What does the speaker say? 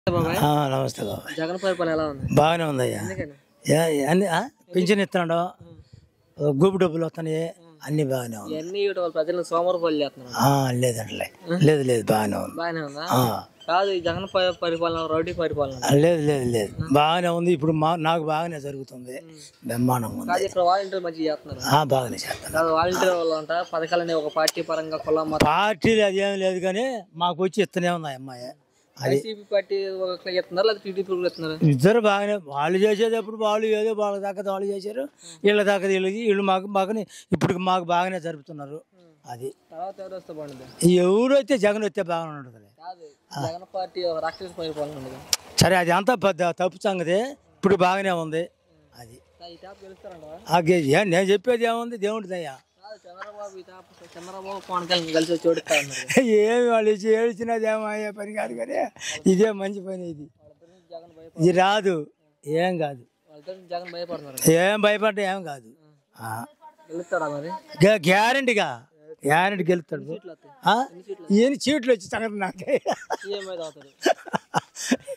బాబాయ్ ఆ, నమస్తే బాబాయ్ జగన్ పరిపాలన ఎలా ఉంది బాగానే ఉందయ్యా ఎందుకని ఏ- అన్ని ఆ? పింఛన్ ఇస్తున్నాడు గూపు డబ్బులు వస్తున్నాయి అన్ని బాగానే ఉంది ఇవన్నీ ఇవ్వడం వల్ల ప్రజలను సోమరపోలు చేస్తున్నారు ఆ, లేదంటలే లేదు లేదు బాగానే ఉంది బాగానే ఉందా ఆ, కాదు ఈ జగన్ ప- పరిపాలన రౌడీ పరిపాలన ఆ, లేదు లేదు లేదు బాగానే ఉంది ఇప్పుడు మా నాకు బాగానే జరుగుతుంది బ్రహ్మాండంగా ఉంది కాదు ఇక్కడ వాలంటీర్ మంచిగా చేస్తున్నారు ఆ, బాగానే చేస్తాను కాదు వాలంటీర్ వాళ్ళు అంట పథకాలని ఒక పార్టీ పరంగా కులం మతం పార్టీలు అదేం లేదు కానీ మాకు వచ్చి ఇస్తూనే ఉంది ఆ అమ్మాయి అది వైసీపీ పార్టీ ఒకరికి ఇస్తున్నారు లేదా టీడీపీ ఇస్తున్నారు ఇద్దరు బాగానే వాళ్ళు చేసేటప్పుడు వాళ్ళు ఏదో వాళ్ళ దాకా వాళ్ళు చేశారు వీళ్ళ దాకా వీళ్ళు వీళ్ళు మాకు బాగానే ఇప్పుడు మాకు బాగానే జరుపుతున్నారు అది తర్వాత ఎవరు వస్తే బాగుంటుంది ఎవరు అయితే జగన్ వస్తే బాగానే ఉంటుంది కాదు జగన్ పార్టీ ఒక రాక్షస పరిపాలన ఉండదు సరే అది అంతా పెద్ద తప్పు సంగతి ఇప్పుడు బాగానే ఉంది అది ఈ టాప్ గెలుస్తారంట ఆ గే- ఏ- నేను చెప్పేది ఏముంది దేవుడిదయ్యా కాదు చంద్రబాబు ఈ టాప్ చంద్రబాబు పవన్ కళ్యాణ్ కలిసి వచ్చి ఓడిస్తారన్నారు ఏమి వాళ్ళు ఇచ్చి ఏడ్చినది ఏమో అయ్యే పని కాదు కానీ ఇదే మంచి పని ఇది వాళ్ళిద్దరి నుంచి జగన్ భయపడ ఇది రాదు ఏం కాదు వాళ్ళిద్దరి నుంచి జగన్ భయపడుతున్నారు ఏం భయపడ్డా ఏం కాదు గెలుస్తాడా మరి గ్యారంటీగా గ్యారంటీ గెలుస్తాడు సీట్లు వస్తాయి ఆ? ఈయన చీట్లు వచ్చి సంగతి నాకే సీఎం మీద అవుతాడు